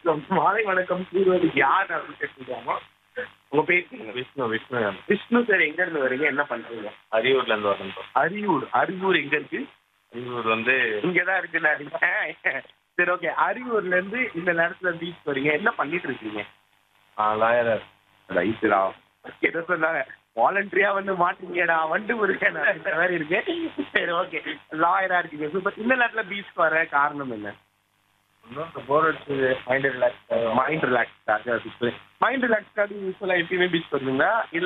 மாலை வணக்கம் கூறுவது யார் அப்படின்னு கேட்டுருக்காங்க உங்க பேர் சொல்லுங்க. விஷ்ணு விஷ்ணு விஷ்ணு சார் எங்க இருந்து வரீங்க என்ன பண்றீங்க அரியூர்ல இருந்து வரேன் bro. அரியூர் அரியூர் எங்க இருக்கு அரியூர் வந்து இங்கதான் இருக்குல்ல சரி ஓகே அரியூர்ல இருந்து இந்த நேரத்துல பீச் வரீங்க என்ன பண்ணிட்டு இருக்கீங்க லாயரர் ரைட்டுடா ஏதோ சொன்னாங்க வாலண்டரியா வந்து மாட்டீங்கடா வண்டு முருகன் இந்த மாதிரி இருக்கு சரி ஓகே லாயரா இருக்கீங்க சூப்பர் இந்த நேரத்துல பீச் வர காரணம் என்ன இன்னும் போர் அடிச்சது மைண்ட் ரிலாக்ஸ் மைண்ட் ரிலாக்ஸ்க்காக மைண்ட் ரிலாக்ஸ்க்காக யூஸ்வலா எப்பயுமே பீச் வருவீங்களா இல்ல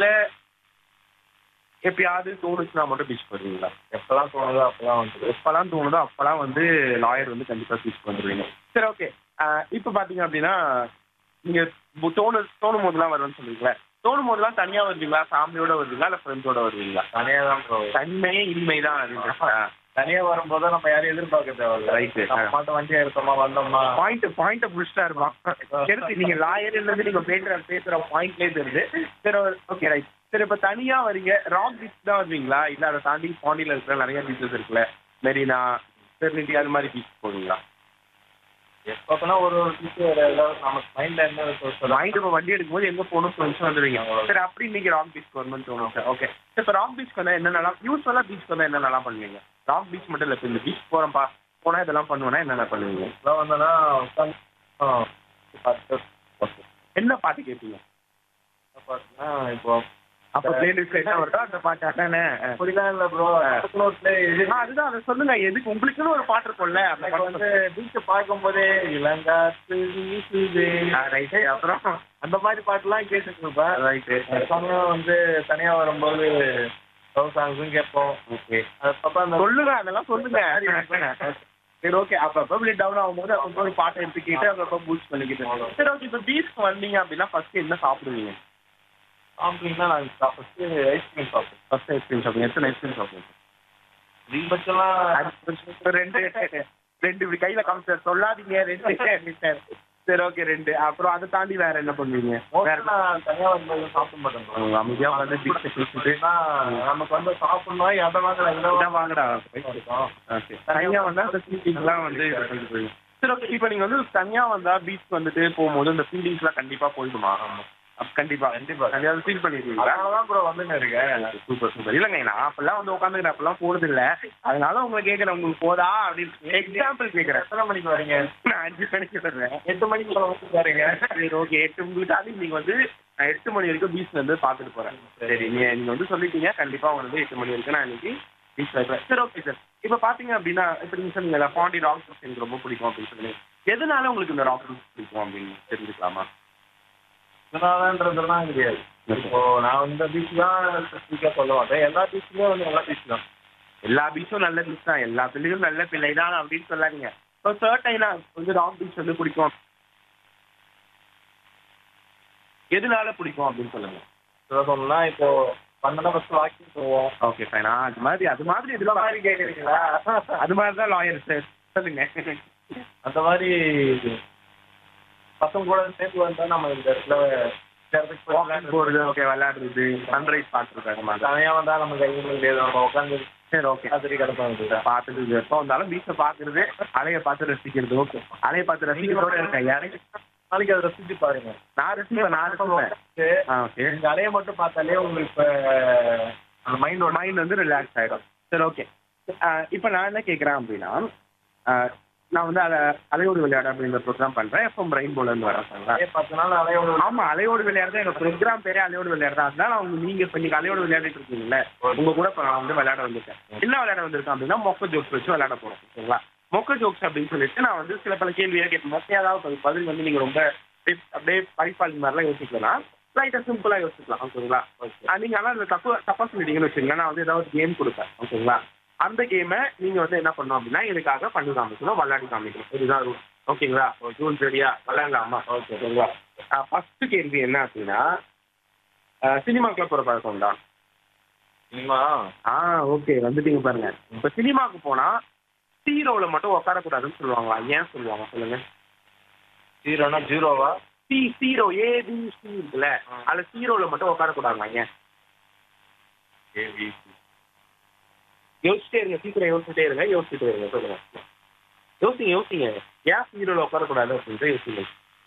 எப்பயாவது தோணுச்சுன்னா மட்டும் பீச் வருவீங்களா எப்பெல்லாம் தோணுதோ அப்பெல்லாம் வந்து எப்பெல்லாம் தோணுதோ அப்பெல்லாம் வந்து லாயர் வந்து கண்டிப்பா பீச் வந்துருவீங்க சரி ஓகே இப்போ பாத்தீங்க அப்படின்னா நீங்க பு- தோணு தோணும் போதெல்லாம் வருவேன்னு சொல்றீங்களா தோணும் போதெல்லாம் தனியா வருவீங்களா ஃபேமிலியோட வருவீங்களா இல்ல ஃப்ரெண்ட்ஸோட வருவீங்களா தனியா தான் ப்ரோ தன்மையே இனிமை தான் அது தனியா வரும்போது நம்ம யாரையும் எதிர்பார்க்க தேவையில்ல Right. நம்ம மட்டும் வண்டி எடுத்தோமா வந்தோமா பாயிண்ட் பாயிண்ட் புடிச்சிட்டா இருப்பான் எடுத்து நீங்க லாயர் இருந்து நீங்க பேசுற பேசுற பாயிண்ட்லேயே தெரியுது சரி ஓகே ரைட் சரி இப்ப தனியா வரீங்க ராக் பீச் தான் வருவீங்களா இல்ல அதை தாண்டி பாண்டியில இருக்கிற நிறைய பீச்சஸ் இருக்குல்ல மெரினா பெர்னிட்டி அது மாதிரி பீச் போவீங்களா எப்போனா ஒரு ஒரு விஷயம் ஒரு ஏதாவது நமக்கு மைண்ட்ல என்ன இருக்கோ மைண்ட் இப்போ வண்டி எடுக்கும்போது எங்க போகணும் ஃப்ரெண்ட்ஸ் வந்துடுவீங்க சரி அப்படி இன்னைக்கு ராக் பீச் வரணும்னு தோணும் சார் ஓகே இப்போ ராக் பீச் வந்தா என்னென்னலாம் யூஸ்வலா பீச் வந்தா என்னென்னலாம் பண்ணுவீங்க ராக் பீச் மட்டும் இல்லை இப்போ இந்த பீச் போறோம்ப்பா போனா இதெல்லாம் பண்ணுவேன்னா என்னென்ன பண்ணுவீங்க இதெல்லாம் வந்தோன்னா உட்காந்து ஆ, பார்த்து ஓகே என்ன பாட்டு கேட்பீங்க பார்த்தீங்கன்னா இப்போ அப்போ பிளேலிஸ்ட் என்ன வருதோ அந்த பாட்டு அதானே அப்படிலாம் இல்லை ப்ரோ நோட்ல இது ஆ, அதுதான் அதை சொல்லுங்க எதுக்கு உங்களுக்குன்னு ஒரு பாட்டு இருக்கும்ல அந்த எனக்கு பாட்டு வந்து பீச்சை பார்க்கும்போதே இளங்காத்து வீசுது ரைட்டு அப்புறம் அந்த மாதிரி பாட்டுலாம் கேட்டுட்டு இருப்பேன் ரைட்டு சமயம் வந்து தனியா வரும்போது லவ் சாங்ஸும் கேட்போம் ஓகே அதுக்கப்புறம் அந்த சொல்லுங்க அதெல்லாம் சொல்லுங்க சரி ஓகே அப்பப்போ இப்படி டவுன் ஆகும்போது அப்பப்போ ஒரு பாட்டை எடுத்துக்கிட்டு அப்பப்போ பூஸ்ட் பண்ணிக்கிட்டு சரி ஓகே இப்போ பீச்க்கு வந்தீங்க அப்படின்னா ஃபர்ஸ்ட் என்ன சாப்பிடுவீங்க சாப்பிட்டீங்கன்னா நான் ஃபர்ஸ்ட் ஐஸ்கிரீம் சாப்பிட்டேன் ஃபர்ஸ்ட் ஐஸ்கிரீம் சாப்பிடுங்க எத்தனை ஐஸ்கிரீம் சாப்பிடுங்க அதிகபட்சம்லாம் ரெண்டு ரெண்டு இப்படி கையில காமிச்சார் சொல்லாதீங்க ரெண்டு சரி ஓகே ரெண்டு அப்புறம் அதை தாண்டி வேற என்ன பண்ணுவீங்க வேற மோஸ்ட்லி நான் தனியா வரும்போது சாப்பிட மாட்டேன் bro. அவங்க அமைதியா வந்து பீச் பேசிட்டு ஏன்னா நமக்கு வந்து சாப்பிடணும் எதை வாங்கலாம் இதான் வாங்கடா இருக்கும் ஓகே தனியா வந்தா அந்த ஃபீலிங்ஸ்லாம் வந்து இது பண்ணிட்டு போயிடும் சரி ஓகே இப்போ நீங்க வந்து தனியா வந்தா பீச் வந்துட்டு போகும்போது இந்த ஃபீலிங்ஸ்லாம் கண்டிப்பா போயிடுமா அப்ப கண்டிப்பா கண்டிப்பா கண்டிப்பா ஃபீல் பண்ணிருக்கீங்களா அதனாலதான் ப்ரோ வந்துன்னு இருக்கேன் சூப்பர் சூப்பர் இல்லைங்க நான் அப்பெல்லாம் வந்து உட்காந்துக்கிறேன் அப்பெல்லாம் போறது இல்ல அதனால உங்களை கேட்கறேன் உங்களுக்கு போதா அப்படின்னு எக்ஸாம்பிள் கேட்கறேன் எத்தனை மணிக்கு வரீங்க நான் அஞ்சு மணிக்கு சொல்றேன் எட்டு மணிக்கு மேல வந்து பாருங்க சரி ஓகே எட்டு உங்களுக்கு நீங்க வந்து நான் எட்டு மணி வரைக்கும் பீச்ல இருந்து பாத்துட்டு போறேன் சரி நீங்க நீங்க வந்து சொல்லிட்டீங்க கண்டிப்பா உங்களுக்கு வந்து எட்டு மணி வரைக்கும் நான் இன்னைக்கு பீச்ல இருப்பேன் சரி ஓகே சார் இப்போ பாத்தீங்க அப்படின்னா இப்போ நீங்க சொன்னீங்கல்ல பாண்டி ராக் பீச் எனக்கு ரொம்ப பிடிக்கும் அப்படின்னு சொல்லி எதனால உங்களுக்கு இந்த ராக் பீச் பிடிக்கும் அப்படின்னு தெரிஞ்சுக்கலாமா இதனாலன்றதுலாம் கிடையாது இப்போ நான் இந்த பீச் தான் ஸ்பெசிஃபிக்காக சொல்ல மாட்டேன் எல்லா பீச்சுமே வந்து எல்லா பீச் தான் எல்லா பீச்சும் நல்ல பீச் தான் எல்லா பிள்ளையும் நல்ல பிள்ளை தான் அப்படின்னு சொல்லாதீங்க இப்போ சர்டைனா வந்து ராக் பீச் வந்து பிடிக்கும் எதனால பிடிக்கும் அப்படின்னு சொல்லுங்க சொல்ல சொன்னா இப்போ பண்ணனா ஃபர்ஸ்ட் வாக்கிங் போவோம் ஓகே ஃபைன் அது மாதிரி அது மாதிரி இந்த இதுல மாதிரி கேட்குறீங்களா அது மாதிரி தான் லாயர் சார் சொல்லுங்க அந்த மாதிரி பசங்க கூட சேர்ந்து வந்தா நம்ம இந்த இடத்துல இந்த இடத்துக்கு போய் வாக்கிங் விளையாடுறது. போறது ஓகே விளையாடுறது சன்ரைஸ் பார்த்துருக்காங்க மாதிரி தனியா வந்தா நம்ம கை முடியாது நம்ம உட்காந்து சரி ஓகே ராத்திரி கிடப்பாங்க பார்த்துட்டு எப்போ வந்தாலும் பீச்சை பார்க்கறது அலையை பார்த்து ரசிக்கிறது ஓகே அலையை பார்த்து ரசிக்கிறதோட இருக்க யாரு நாளைக்கு அதை ரசிச்சு பாருங்க நான் ரசிப்பேன் நான் ரசிப்பேன் ஆ ஓகே இந்த அலையை மட்டும் பார்த்தாலே உங்களுக்கு இப்ப அந்த மைண்டோட மைண்ட் வந்து ரிலாக்ஸ் ஆகிடும் சரி ஓகே இப்போ நான் என்ன கேட்குறேன் அப்படின்னா ஆஹ் நான் வந்து அதை அலையோடு விளையாட அப்படிங்கிற ப்ரோக்ராம் பண்ணுறேன் எஃப்எம் ரெயின்போல இருந்து வரேன் சரிங்களா அதே பத்து நாள் அலையோட ஆமா அலையோடு விளையாடுறது எங்க ப்ரோக்ராம் பேரே அலையோடு விளையாடுறா அதனால அவங்க நீங்க இப்ப நீங்க அலையோடு விளையாடிட்டு இருக்கீங்களே உங்க கூட இப்ப நான் வந்து விளையாட வந்திருக்கேன் என்ன விளையாட வந்திருக்கேன் அப்படின்னா மொக்க ஜோக்ஸ் வச்சு விளையாட போறோம் ஓகேங்களா மொக்க ஜோக்ஸ் அப்படின்னு சொல்லிட்டு நான் வந்து சில பல கேள்வியாக கேட்பேன் மொக்கையாவது பதில் பதில் வந்து நீங்க ரொம்ப அப்படியே- அப்படியே பைப்பாளி மாதிரிலாம் யோசிக்கலாம் லைட்டாக சிம்பிளாக யோசிக்கலாம் ஓகேங்களா ஆஹ் நீங்க ஆனால் அந்த தப்பு தப்பா சொல்லிட்டீங்கன்னு வச்சுக்கோங்க நான் வந்து ஏதாவது கேம் கொடுப்பேன் ஓகேங்களா அந்த கேமை நீங்க வந்து என்ன பண்ணணும் அப்படின்னா எனக்காக பண்ணி காமிக்கணும் விளையாடி காமிக்கணும் இதுதான் ரூல் ஓகேங்களா ரூல் ரெடியா விளையாடலாமா ஓகே ஓகேங்களா ஃபர்ஸ்ட் கேள்வி என்ன அப்படின்னா சினிமாக்குள்ள போற பழக்கம் உண்டா சினிமா ஆ ஓகே வந்துட்டீங்க பாருங்க இப்போ சினிமாக்கு போனா ஹீரோவில் மட்டும் உட்காரக்கூடாதுன்னு சொல்லுவாங்களா ஏன் சொல்லுவாங்க சொல்லுங்க ஜீரோனா ஜீரோவா சி ஹீரோ ஏபிசி இருக்குல்ல அதுல ஹீரோவில் மட்டும் உட்காரக்கூடாதுங்களா ஏன் ஏபிசி யோசிச்சிட்டே இருங்க சீக்கிரம் யோசிச்சுட்டே இருங்க யோசிச்சுட்டே இருங்க சொல்லுங்க யோசிங்க யோசிங்க ஏன் ஹீரோவில் உட்காரக்கூடாது அப்படின்ட்டு யோசிங்க